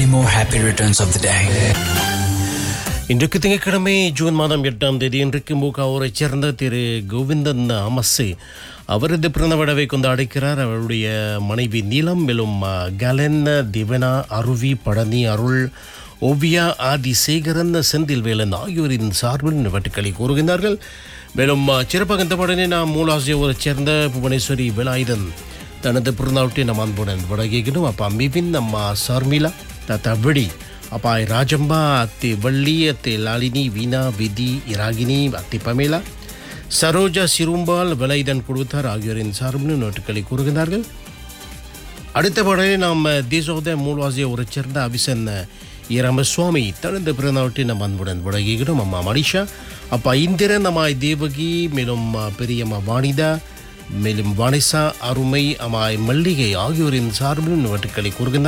more happy returns of the day. இன்றைக்கு திங்கட்கிழமை June மாதம் எட்டாம் தேதி இன்றைக்கு மூகாவூரைச் சேர்ந்த திரு கோவிந்தன் அமசு அவரது பிறந்த விழாவை கொண்டாடிக்கிறார் அவருடைய மனைவி நீலம் மேலும் அஹ், கலன் திவனா அருவி பழனி அருள் ஓவியா ஆதி சேகரன் செந்தில்வேலன் ஆகியோரின் சார்பில் வெட்டுக்களை கூறுகின்றார்கள் மேலும் அஹ், சிறப்பாக இந்த படனை நாம் மூலாசியோரைச் சேர்ந்த புவனேஸ்வரி வேலாயுதன் தனது பிறந்தநாட்டை நம் அன்புடன் வழங்கிக்கணும் அப்பா மிவின் அம்மா சார்மிளா தாத்தா விடி அப்பாய் ராஜம்பா அத்தி வள்ளி அத்தி லாலினி வீணா விதி இராகினி அத்தி பமேலா சரோஜா சிறும்பால் விலைதன் குழுத்தார் ஆகியோரின் சார்பில் நோட்டுக்களை கூறுகின்றார்கள் அடுத்த பாடலை நாம் தேசோத மூல்வாசிய ஒரு சேர்ந்த அபிசன் இரமசுவாமி தனது பிறந்தநாட்டை நம் அன்புடன் வழங்குகிறோம் அம்மா மனிஷா அப்பா இந்திரன் அம்மாய் தேவகி மேலும் பெரியம்மா வாணிதா மேலும் வாணிசா அருமை அம்மாய் மல்லிகை ஆகியோரின் சார்பில் நோட்டுக்களை கூறுகின்றார்